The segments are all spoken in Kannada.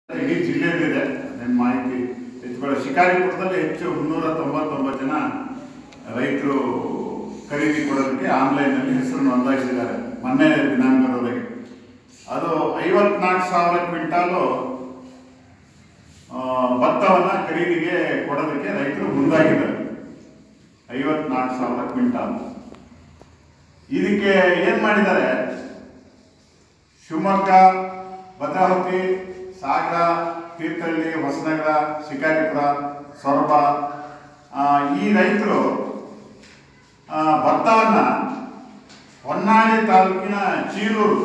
ಇಡೀ ಜಿಲ್ಲೆಯಲ್ಲಿದೆ ನಿಮ್ಮ ಮಾಹಿತಿ ಹೆಚ್ಚುಗಳ ಶಿಕಾರಿಪುರದಲ್ಲಿ ಹೆಚ್ಚು ಮುನ್ನೂರ ತೊಂಬತ್ತೊಂಬತ್ತು ಜನ ರೈತರು ಖರೀದಿ ಕೊಡೋದಕ್ಕೆ ಆನ್ಲೈನಲ್ಲಿ ಹೆಸರು ನೋಂದಾಯಿಸಿದ್ದಾರೆ ಮೊನ್ನೆ ದಿನಾಂಕದವರೆಗೆ ಅದು ಐವತ್ನಾಲ್ಕು ಸಾವಿರ ಕ್ವಿಂಟಾಲು ಆ, ಭತ್ತವನ್ನ ಖರೀದಿಗೆ ಕೊಡೋದಕ್ಕೆ ರೈತರು ಮುಂದಾಗಿದ್ದಾರೆ ಐವತ್ನಾಲ್ಕು ಸಾವಿರ ಕ್ವಿಂಟಾಲ್ ಇದಕ್ಕೆ ಏನ್ ಮಾಡಿದ್ದಾರೆ ಶಿವಮೊಗ್ಗ ಭದ್ರಾವತಿ ಸಾಗರ ತೀರ್ಥಹಳ್ಳಿ ಹೊಸನಗರ ಶಿಕಾರಿಪುರ ಸೊರಬ ಆ, ಈ ರೈತರು ಆ, ಭತ್ತವನ್ನ ಹೊನ್ನಾಳಿ ತಾಲೂಕಿನ ಚೀಲೂರು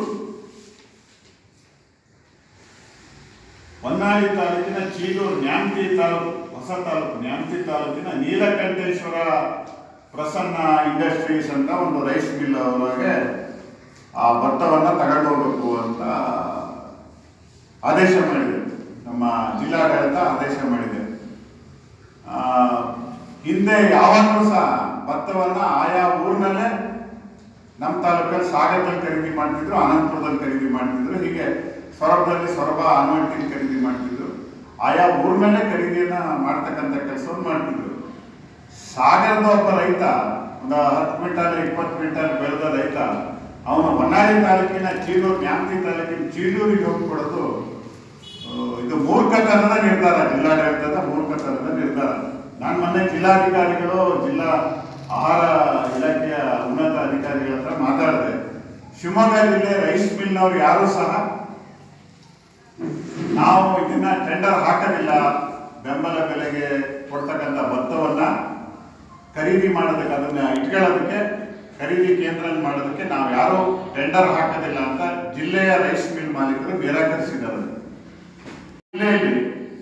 ಹೊನ್ನಾಳಿ ತಾಲೂಕಿನ ಚೀಲೂರು ನ್ಯಾಮತಿ ತಾಲೂಕು ಹೊಸ ತಾಲೂಕು ನ್ಯಾಮತಿ ತಾಲೂಕಿನ ನೀಲಕಂಠೇಶ್ವರ ಪ್ರಸನ್ನ ಇಂಡಸ್ಟ್ರೀಸ್ ಅಂತ ಒಂದು ರೈಸ್ ಮಿಲ್ ಒಳಗೆ ಆ ಭತ್ತವನ್ನ ತಗೊಂಡು ಹೋಗ್ಬೇಕು ಅಂತ ಆದೇಶ ಮಾಡಿದೆ ನಮ್ಮ ಜಿಲ್ಲಾಡಳಿತ ಆದೇಶ ಮಾಡಿದೆ ಆ, ಹಿಂದೆ ಯಾವಾಗಲೂ ಸಹ ಭತ್ತವನ್ನ ಆಯಾ ಊರಿನಲ್ಲೇ ನಮ್ಮ ತಾಲೂಕಲ್ಲಿ ಸಾಗರದಲ್ಲಿ ಖರೀದಿ ಮಾಡ್ತಿದ್ರು ಅನಂತಪುರದಲ್ಲಿ ಖರೀದಿ ಮಾಡ್ತಿದ್ರು ಹೀಗೆ ಸೊರಬದಲ್ಲಿ ಸೊರಬ ಆನವಟ್ಟಿಲಿ ಖರೀದಿ ಮಾಡ್ತಿದ್ರು ಆಯಾ ಊರಿನಲ್ಲೇ ಖರೀದಿಯನ್ನ ಮಾಡ್ತಕ್ಕಂಥ ಕೆಲಸವನ್ನು ಮಾಡ್ತಿದ್ರು ಸಾಗರದ ಒಬ್ಬ ರೈತ ಒಂದು ಹತ್ತು ಕ್ವಿಂಟಾಲ್ ಇಪ್ಪತ್ತು ಕ್ವಿಂಟಾಲ್ ಬೆಳೆದ ರೈತ ಅವನು ಹೊನ್ನಾಳಿ ತಾಲೂಕಿನ ಚೀಲೂರು ನ್ಯಾಮತಿ ತಾಲೂಕಿನ ಚೀಲೂರಿಗೆ ಹೋಗಿ ಕೊಡೋದು ಆ, ಇದು ಮೂರ್ಖತನದ ನಿರ್ಧಾರ ಜಿಲ್ಲಾಡಳಿತದ ಮೂರ್ಖತನದ ನಿರ್ಧಾರ ನಾನು ಮೊನ್ನೆ ಜಿಲ್ಲಾಧಿಕಾರಿಗಳು ಜಿಲ್ಲಾ ಆಹಾರ ಇಲಾಖೆಯ ಉನ್ನತ ಅಧಿಕಾರಿಗಳ ಹತ್ರ ಮಾತಾಡಿದೆ ಶಿವಮೊಗ್ಗ ಜಿಲ್ಲೆ ರೈಸ್ ಮಿಲ್ನವ್ರು ಯಾರು ಸಹ ನಾವು ಇದನ್ನ ಟೆಂಡರ್ ಹಾಕೋದಿಲ್ಲ ಬೆಂಬಲ ಬೆಲೆಗೆ ಕೊಡ್ತಕ್ಕಂಥ ಭತ್ತವನ್ನ ಖರೀದಿ ಮಾಡೋದಕ್ಕೆ ಅದನ್ನ ಇಟ್ಕೊಳ್ಳೋದಕ್ಕೆ ಖರೀದಿ ಕೇಂದ್ರ ಮಾಡೋದಕ್ಕೆ ನಾವು ಯಾರು ಟೆಂಡರ್ ಹಾಕೋದಿಲ್ಲ ಅಂತ ಜಿಲ್ಲೆಯ ರೈಸ್ ಮಿಲ್ ಮಾಲೀಕರು ನಿರಾಕರಿಸಿದ್ದಾರೆ ಜಿಲ್ಲೆಯಲ್ಲಿ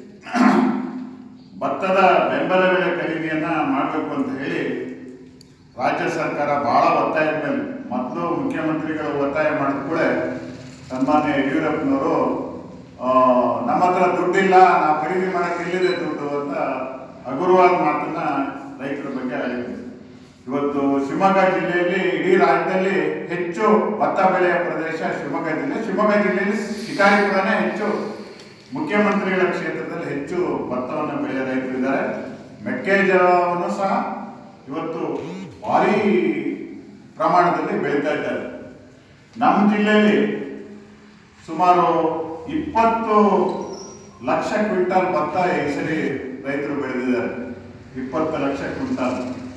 ಭತ್ತದ ಬೆಂಬಲ ಬೆಲೆ ಖರೀದಿಯನ್ನ ಮಾಡಬೇಕು ಅಂತ ಹೇಳಿ ರಾಜ್ಯ ಸರ್ಕಾರ ಬಹಳ ಒತ್ತಾಯದ ಮೇಲೆ ಮೊದಲು ಮುಖ್ಯಮಂತ್ರಿಗಳು ಒತ್ತಾಯ ಮಾಡಿದ ಕೂಡ ಸನ್ಮಾನ್ಯ ಯಡಿಯೂರಪ್ಪನವರು ಆ, ನಮ್ಮ ಹತ್ರ ದುಡ್ಡಿಲ್ಲ ನಾವು ಖರೀದಿ ಮಾಡಕ್ಕೆ ಎಲ್ಲಿದೆ ದುಡ್ಡು ಅಂತ ಹಗುರವಾದ ಮಾತನ್ನ ರೈತರ ಬಗ್ಗೆ ಹೇಳಿದ್ರು ಇವತ್ತು ಶಿವಮೊಗ್ಗ ಜಿಲ್ಲೆಯಲ್ಲಿ ಇಡೀ ರಾಜ್ಯದಲ್ಲಿ ಹೆಚ್ಚು ಭತ್ತ ಬೆಳೆಯ ಪ್ರದೇಶ ಶಿವಮೊಗ್ಗ ಜಿಲ್ಲೆ ಶಿವಮೊಗ್ಗ ಜಿಲ್ಲೆಯಲ್ಲಿ ಶಿಕಾರಿಪುರನೇ ಹೆಚ್ಚು ಮುಖ್ಯಮಂತ್ರಿಗಳ ಕ್ಷೇತ್ರದಲ್ಲಿ ಹೆಚ್ಚು ಭತ್ತವನ್ನು ಬೆಳೆಯ ರೈತರಿದ್ದಾರೆ ಮೆಕ್ಕೆಜೋಳವನ್ನು ಸಹ ಇವತ್ತು ಭಾರಿ ಪ್ರಮಾಣದಲ್ಲಿ ಬೆಳೀತಾ ಇದ್ದಾರೆ ನಮ್ಮ ಜಿಲ್ಲೆಯಲ್ಲಿ ಸುಮಾರು ಇಪ್ಪತ್ತು ಲಕ್ಷ ಕ್ವಿಂಟಾಲ್ ಭತ್ತ ಈ ಸರಿ ರೈತರು ಬೆಳೆದಿದ್ದಾರೆ ಇಪ್ಪತ್ತು ಲಕ್ಷ ಕ್ವಿಂಟಾಲ್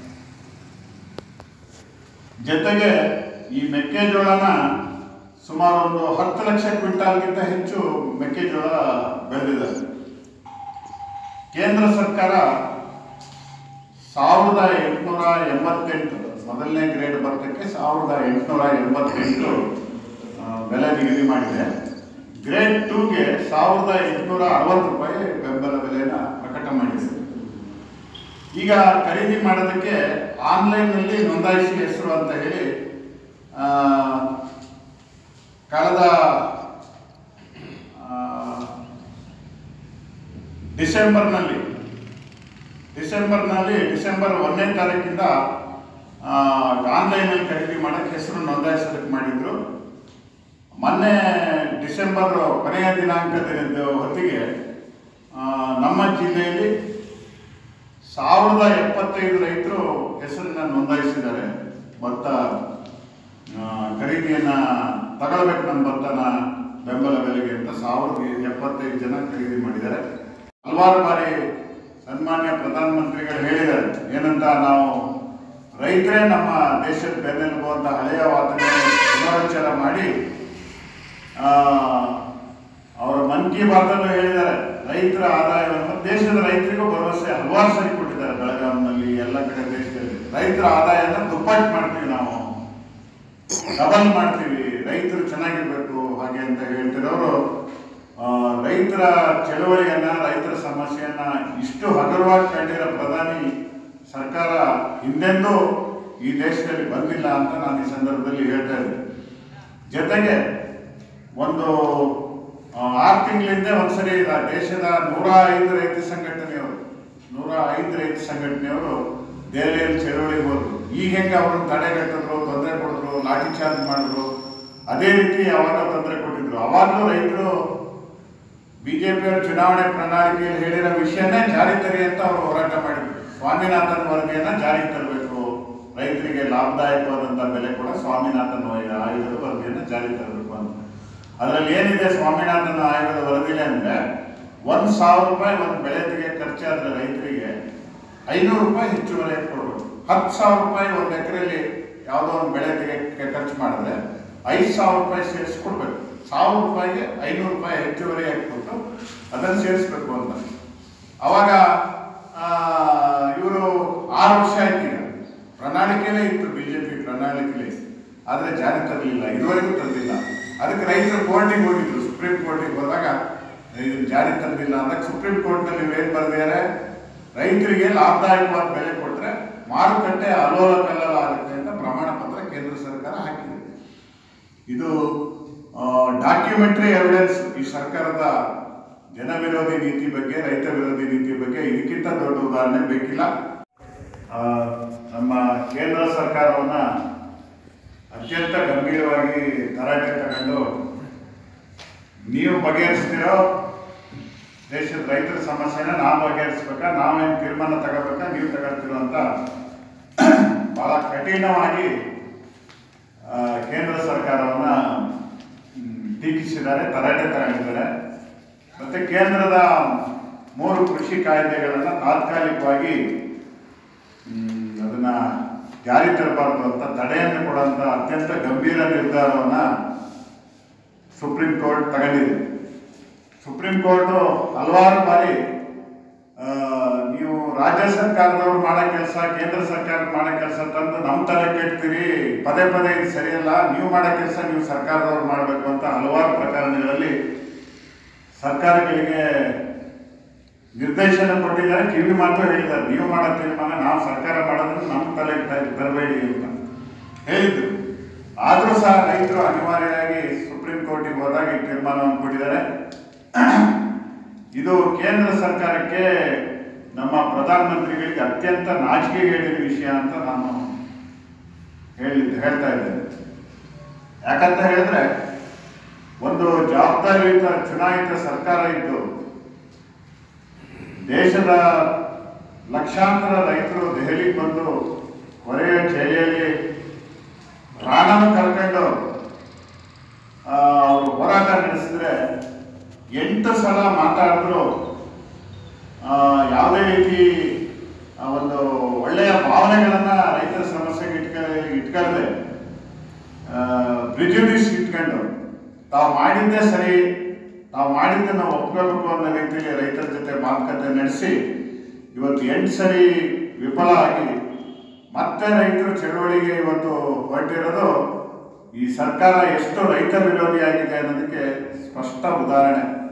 ಜೊತೆಗೆ ಈ ಮೆಕ್ಕೆಜೋಳನ ಸುಮಾರು ಒಂದು ಹತ್ತು ಲಕ್ಷ ಕ್ವಿಂಟಾಲ್ಗಿಂತ ಹೆಚ್ಚು ಮೆಕ್ಕೆಜೋಳ ಬೆಳೆದಿದ್ದಾರೆ ಕೇಂದ್ರ ಸರ್ಕಾರ ಸಾವಿರದ ಎಂಟುನೂರ ಎಂಬತ್ತೆಂಟು ಮೊದಲನೇ ಗ್ರೇಡ್ ಭತ್ತಕ್ಕೆ ಸಾವಿರದ ಎಂಟುನೂರ ಎಂಬತ್ತೆಂಟು ಆ, ಬೆಲೆ ನಿಗದಿ ಮಾಡಿದೆ ಗ್ರೇಡ್ ಟೂಗೆ ಸಾವಿರದ ಎಂಟುನೂರ ಅರವತ್ತು ರೂಪಾಯಿ ಬೆಂಬಲ ಬೆಲೆನ ಪ್ರಕಟ ಮಾಡಿದೆ ಈಗ ಖರೀದಿ ಮಾಡೋದಕ್ಕೆ ಆನ್ಲೈನ್ನಲ್ಲಿ ನೋಂದಾಯಿಸಿ ಹೆಸರು ಅಂತ ಹೇಳಿ ಆ, ಕಳೆದ ಆ, ಡಿಸೆಂಬರ್ನಲ್ಲಿ ಡಿಸೆಂಬರ್ನಲ್ಲಿ ಡಿಸೆಂಬರ್ ಒಂದನೇ ತಾರೀಕಿಂದ ಆನ್ಲೈನಲ್ಲಿ ಖರೀದಿ ಮಾಡಕ್ಕೆ ಹೆಸರು ನೋಂದಾಯಿಸೋದಕ್ಕೆ ಮಾಡಿದ್ರು ಮೊನ್ನೆ ಡಿಸೆಂಬರ್ ಕೊನೆಯ ದಿನಾಂಕದ ಹೊತ್ತಿಗೆ ಆ, ನಮ್ಮ ಜಿಲ್ಲೆಯಲ್ಲಿ ಸಾವಿರದ ಎಪ್ಪತ್ತೈದು ರೈತರು ಹೆಸರನ್ನ ನೋಂದಾಯಿಸಿದ್ದಾರೆ ಭತ್ತ ಆ, ಖರೀದಿಯನ್ನ ತಗೊಳ್ಬೇಕು ನಮ್ಮ ಭತ್ತನ ಬೆಂಬಲ ಬೆಲೆಗೆ ಅಂತ ಸಾವಿರದ ಎಪ್ಪತ್ತೈದು ಜನ ಖರೀದಿ ಮಾಡಿದ್ದಾರೆ ಹಲವಾರು ಬಾರಿ ಸನ್ಮಾನ್ಯ ಪ್ರಧಾನಮಂತ್ರಿಗಳು ಹೇಳಿದ್ದಾರೆ ಏನಂತ ನಾವು ರೈತರೇ ನಮ್ಮ ದೇಶದ ಬೆನ್ನೆಲುಬು ಅಂತ ಹಳೆಯ ವಾದನೆ ಪುನರುಚ್ಚಾರ ಮಾಡಿ ಆ, ಅವರ ಮನ್ ಕಿ ಬಾತಲ್ಲೂ ಹೇಳಿದ್ದಾರೆ ರೈತರ ಆದಾಯವನ್ನು ದೇಶದ ರೈತರಿಗೂ ಭರವಸೆ ಹಲವಾರು ಸರಿ ಕೊಟ್ಟಿದ್ದಾರೆ ಬೆಳಗಾವಿನಲ್ಲಿ ಎಲ್ಲ ಕಡೆ ದೇಶದಲ್ಲಿ ರೈತರ ಆದಾಯನ ದುಪ್ಪಟ್ಟು ಮಾಡ್ತೀವಿ ನಾವು ಡಬಲ್ ಮಾಡ್ತೀವಿ ರೈತರು ಚೆನ್ನಾಗಿರ್ಬೇಕು ಹಾಗೆ ಅಂತ ಹೇಳ್ತಿರೋರು ಆ, ರೈತರ ಚಳವಳಿಯನ್ನ ರೈತರ ಸಮಸ್ಯೆಯನ್ನ ಇಷ್ಟು ಹಗುರವಾಗಿ ಕಂಡಿರೋ ಪ್ರಧಾನಿ ಸರ್ಕಾರ ಹಿಂದೆಂದೂ ಈ ದೇಶದಲ್ಲಿ ಬಂದಿಲ್ಲ ಅಂತ ನಾನು ಈ ಸಂದರ್ಭದಲ್ಲಿ ಹೇಳ್ತಾ ಇದ್ದೆ ಜೊತೆಗೆ ಒಂದು ಆ, ಆರು ತಿಂಗಳಿಂದ ಒಂದ್ಸರಿ ರಾ- ದೇಶದ ನೂರ ಐದು ರೈತ ಸಂಘಟನೆಯವರು ನೂರ ಐದು ರೈತ ಸಂಘಟನೆಯವರು ದೆಹಲಿಯಲ್ಲಿ ಚಳವಳಿಗೆ ಹೋದ್ರು ಈಗ ಹೆಂಗೆ ಅವ್ರನ್ನ ತಡೆಗಟ್ಟಿದ್ರು ತೊಂದರೆ ಕೊಡಿದ್ರು ಲಾಠಿ ಚಾರ್ಜ್ ಮಾಡಿದ್ರು ಅದೇ ರೀತಿ ಅವಾಗ ತೊಂದರೆ ಕೊಟ್ಟಿದ್ರು ಅವಾಗಲೂ ರೈತರು ಬಿಜೆಪಿಯವರು ಚುನಾವಣೆ ಪ್ರಣಾಳಿಕೆಯಲ್ಲಿ ಹೇಳಿರೋ ವಿಷಯನೇ ಜಾರಿ ತರಿ ಅಂತ ಅವರು ಹೋರಾಟ ಮಾಡಿದ್ರು ಸ್ವಾಮಿನಾಥನ್ ವರದಿಯನ್ನ ಜಾರಿಗೆ ತರಬೇಕು ರೈತರಿಗೆ ಲಾಭದಾಯಕವಾದಂಥ ಬೆಲೆ ಕೂಡ ಸ್ವಾಮಿನಾಥನ್ ವೈ- ಆಯೋಗದ ವರದಿಯನ್ನು ಜಾರಿ ತರಬೇಕು ಅಂತ ಅದರಲ್ಲಿ ಏನಿದೆ ಸ್ವಾಮಿನಾಥನ್ ಆಯೋಗದ ವರದಿಲಿ ಅಂದ್ರೆ ಒಂದ್ ಸಾವಿರ ರೂಪಾಯಿ ಒಂದು ಬೆಳೆ ತೆಗೆ ಖರ್ಚಾದ್ರೆ ರೈತರಿಗೆ ಐನೂರು ರೂಪಾಯಿ ಹೆಚ್ಚುವರಿ ಕೊಡಬೇಕು ಹತ್ತು ಸಾವಿರ ರೂಪಾಯಿ ಒಂದು ಎಕರೆಯಲ್ಲಿ ಯಾವುದೋ ಒಂದು ಬೆಳೆ ತೆಗೆ ಖರ್ಚು ಮಾಡಿದ್ರೆ ಐದು ಸಾವಿರ ರೂಪಾಯಿ ಸೇರಿಸ್ಕೊಡ್ಬೇಕು ಸಾವಿರ ರೂಪಾಯಿಗೆ ಐನೂರು ರೂಪಾಯಿ ಹೆಚ್ಚುವರಿ ಹಾಕ್ಬಿಟ್ಟು ಅದನ್ನು ಸೇರಿಸ್ಬೇಕು ಅಂತ ಅವಾಗ ಇವರು ಆರು ವರ್ಷ ಆಯ್ತು ಈಗ ಪ್ರಣಾಳಿಕೆಯಲ್ಲೇ ಇತ್ತು ಬಿಜೆಪಿ ಪ್ರಣಾಳಿಕೆಯಲ್ಲಿ ಆದರೆ ಜಾರಿ ತರಲಿಲ್ಲ ಇದುವರೆಗೂ ತಂದಿಲ್ಲ ಅದಕ್ಕೆ ರೈತರು ಕೋರ್ಟಿಗೆ ಹೋಗಿದ್ರು ಸುಪ್ರೀಂ ಕೋರ್ಟಿಗೆ ಹೋದಾಗ ಇದು ಜಾರಿ ತಂದಿಲ್ಲ ಅಂದಾಗ ಸುಪ್ರೀಂ ಕೋರ್ಟ್ನಲ್ಲಿ ಏನು ಬರೆದಿದ್ದಾರೆ ರೈತರಿಗೆ ಲಾಭದಾಯಕವಾದ ಬೆಲೆ ಕೊಟ್ಟರೆ ಮಾರುಕಟ್ಟೆ ಅಲ್ಲೋಲ ಕಲ್ಲೋಲ ಆಗುತ್ತೆ ಅಂತ ಪ್ರಮಾಣ ಪತ್ರ ಕೇಂದ್ರ ಸರ್ಕಾರ ಹಾಕಿದೆ ಇದು ಡಾಕ್ಯುಮೆಂಟ್ರಿ ಎವಿಡೆನ್ಸ್ ಈ ಸರ್ಕಾರದ ಜನ ವಿರೋಧಿ ನೀತಿ ಬಗ್ಗೆ ರೈತ ವಿರೋಧಿ ನೀತಿ ಬಗ್ಗೆ ಇದಕ್ಕಿಂತ ದೊಡ್ಡ ಉದಾಹರಣೆ ಬೇಕಿಲ್ಲ ಆ, ನಮ್ಮ ಕೇಂದ್ರ ಸರ್ಕಾರವನ್ನ ಅತ್ಯಂತ ಗಂಭೀರವಾಗಿ ತರಾಟೆ ತಗೊಂಡು ನೀವು ಬಗೆಹರಿಸ್ತಿರೋ ದೇಶದ ರೈತರ ಸಮಸ್ಯೆನ ನಾವು ಬಗೆಹರಿಸ್ಬೇಕಾ ನಾವೇನು ತೀರ್ಮಾನ ತಗೋಬೇಕಾ ನೀವು ತಗೊಳ್ತಿರೋ ಅಂತ ಬಹಳ ಕಠಿಣವಾಗಿ ಆ, ಕೇಂದ್ರ ಸರ್ಕಾರವನ್ನ ಮ್, ಟೀಕಿಸಿದ್ದಾರೆ ತರಾಟೆ ತಗೊಂಡಿದ್ದಾರೆ ಮತ್ತೆ ಕೇಂದ್ರದ ಮೂರು ಕೃಷಿ ಕಾಯ್ದೆಗಳನ್ನ ತಾತ್ಕಾಲಿಕವಾಗಿ ಮ್, ಅದನ್ನ ಜಾರಿ ತರಬಾರ್ದು ಅಂತ ತಡೆಯನ್ನು ಕೊಡುವಂತ ಅತ್ಯಂತ ಗಂಭೀರ ನಿರ್ಧಾರವನ್ನ ಸುಪ್ರೀಂ ಕೋರ್ಟ್ ತಗೊಂಡಿದೆ ಸುಪ್ರೀಂ ಕೋರ್ಟ್ ಹಲವಾರು ಬಾರಿ ಆ, ನೀವು ರಾಜ್ಯ ಸರ್ಕಾರದವ್ರು ಮಾಡೋ ಕೆಲಸ ಕೇಂದ್ರ ಸರ್ಕಾರ ಮಾಡೋ ಕೆಲಸ ತಂದು ನಮ್ಮ ತಲೆ ಕೆಡ್ತೀರಿ ಪದೇ ಪದೇ ಇದು ಸರಿಯಲ್ಲ ನೀವು ಮಾಡೋ ಕೆಲಸ ನೀವು ಸರ್ಕಾರದವ್ರು ಮಾಡಬೇಕು ಅಂತ ಹಲವಾರು ಪ್ರಕರಣಗಳಲ್ಲಿ ಸರ್ಕಾರಗಳಿಗೆ ನಿರ್ದೇಶನ ಕೊಟ್ಟಿದ್ದಾರೆ ಕಿವಿ ಮಾತು ಹೇಳಿದ್ದಾರೆ ನೀವು ಮಾಡೋ ತೀರ್ಮಾನ ನಾವು ಸರ್ಕಾರ ಮಾಡೋದನ್ನು ನಮ್ಮ ತಲೆಗೆ ತ- ತರಬೇಡಿ ಅಂತ ಹೇಳಿದ್ರು ಆದರೂ ಸಹ ರೈತರು ಅನಿವಾರ್ಯವಾಗಿ ಸುಪ್ರೀಂ ಕೋರ್ಟಿಗೆ ಹೋದಾಗ ಈ ತೀರ್ಮಾನವನ್ನು ಕೊಟ್ಟಿದ್ದಾರೆ ಇದು ಕೇಂದ್ರ ಸರ್ಕಾರಕ್ಕೆ ನಮ್ಮ ಪ್ರಧಾನಮಂತ್ರಿಗಳಿಗೆ ಅತ್ಯಂತ ನಾಚಿಕೆಗೇಡಿನ ವಿಷಯ ಅಂತ ನಾನು ಹೇಳಿ ಹೇಳ್ತಾ ಇದ್ದೇನೆ ಯಾಕಂತ ಹೇಳಿದ್ರೆ ಒಂದು ಜವಾಬ್ದಾರಿಯುತ ಚುನಾಯಿತ ಸರ್ಕಾರ ಇದ್ದು ದೇಶದ ಲಕ್ಷಾಂತರ ರೈತರು ದೆಹಲಿಗೆ ಬಂದು ಕೊರೆಯ ಚಳಿಯಲ್ಲಿ ಪ್ರಾಣನ ಕಳ್ಕೊಂಡು ಆ, ಅವರು ಹೋರಾಟ ನಡೆಸಿದ್ರೆ ಎಂಟು ಸಲ ಮಾತಾಡಿದ್ರು ಆ, ಯಾವುದೇ ರೀತಿ ಆ, ಒಂದು ಒಳ್ಳೆಯ ಭಾವನೆಗಳನ್ನ ರೈತರ ಸಮಸ್ಯೆಗೆ ಇಟ್ಕ ಇಟ್ಕೊಳ್ಳದೆ ಪ್ರಿಜುಡಿಸ್ ಇಟ್ಕೊಂಡು ತಾವು ಮಾಡಿದ್ದೇ ಸರಿ ತಾವು ಮಾಡಿದ್ದನ್ನು ಒಪ್ಕೋಬೇಕು ಅನ್ನೋ ರೀತಿಯಲ್ಲಿ ರೈತರ ಜೊತೆ ಮಾತುಕತೆ ನಡೆಸಿ ಇವತ್ತು ಎಂಟು ಸರಿ ವಿಫಲ ಆಗಿ ಮತ್ತೆ ರೈತರು ಚಳವಳಿಗೆ ಇವತ್ತು ಹೊರಟಿರೋದು ಈ ಸರ್ಕಾರ ಎಷ್ಟು ರೈತ ವಿರೋಧಿಯಾಗಿದೆ ಅನ್ನೋದಕ್ಕೆ ಸ್ಪಷ್ಟ ಉದಾಹರಣೆ